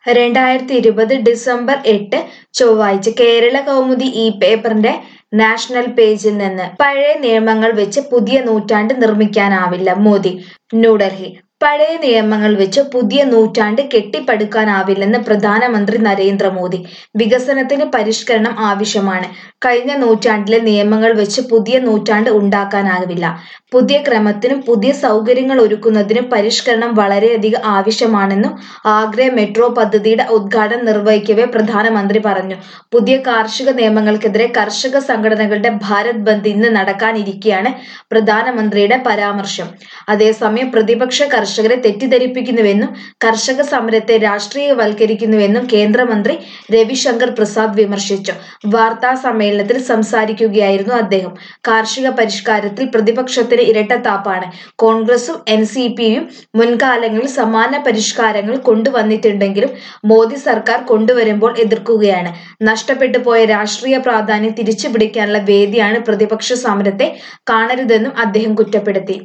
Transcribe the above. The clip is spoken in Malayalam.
രണ്ടായിരത്തി ഇരുപത് ഡിസംബർ എട്ട് ചൊവ്വാഴ്ച കേരള കൗമുദി ഈ പേപ്പറിന്റെ നാഷണൽ പേജിൽ നിന്ന് പഴയ നിയമങ്ങൾ വെച്ച് പുതിയ നൂറ്റാണ്ട് നിർമ്മിക്കാനാവില്ല മോദി ന്യൂഡൽഹി പഴയ നിയമങ്ങൾ വെച്ച് പുതിയ നൂറ്റാണ്ട് കെട്ടിപ്പടുക്കാനാവില്ലെന്ന് പ്രധാനമന്ത്രി നരേന്ദ്രമോദി വികസനത്തിന് പരിഷ്കരണം ആവശ്യമാണ് കഴിഞ്ഞ നൂറ്റാണ്ടിലെ നിയമങ്ങൾ വെച്ച് പുതിയ നൂറ്റാണ്ട് ഉണ്ടാക്കാനാവില്ല പുതിയ ക്രമത്തിനും പുതിയ സൗകര്യങ്ങൾ ഒരുക്കുന്നതിനും പരിഷ്കരണം വളരെയധികം ആവശ്യമാണെന്നും ആഗ്ര മെട്രോ പദ്ധതിയുടെ ഉദ്ഘാടനം നിർവഹിക്കവെ പ്രധാനമന്ത്രി പറഞ്ഞു പുതിയ കാർഷിക നിയമങ്ങൾക്കെതിരെ കർഷക സംഘടനകളുടെ ഭാരത് ബന്ദ് ഇന്ന് നടക്കാനിരിക്കെയാണ് പ്രധാനമന്ത്രിയുടെ പരാമർശം അതേസമയം പ്രതിപക്ഷ കർഷകരെ തെറ്റിദ്ധരിപ്പിക്കുന്നുവെന്നും കർഷക സമരത്തെ രാഷ്ട്രീയവൽക്കരിക്കുന്നുവെന്നും കേന്ദ്രമന്ത്രി രവിശങ്കർ പ്രസാദ് വിമർശിച്ചു വാർത്താ സമ്മേളനത്തിൽ സംസാരിക്കുകയായിരുന്നു അദ്ദേഹം കാർഷിക പരിഷ്കാരത്തിൽ പ്രതിപക്ഷത്തിന് ഇരട്ടത്താപ്പാണ് കോൺഗ്രസും എൻ സി പിയും മുൻകാലങ്ങളിൽ സമാന പരിഷ്കാരങ്ങൾ കൊണ്ടുവന്നിട്ടുണ്ടെങ്കിലും മോദി സർക്കാർ കൊണ്ടുവരുമ്പോൾ എതിർക്കുകയാണ് നഷ്ടപ്പെട്ടു പോയ രാഷ്ട്രീയ പ്രാധാന്യം തിരിച്ചുപിടിക്കാനുള്ള വേദിയാണ് പ്രതിപക്ഷ സമരത്തെ കാണരുതെന്നും അദ്ദേഹം കുറ്റപ്പെടുത്തി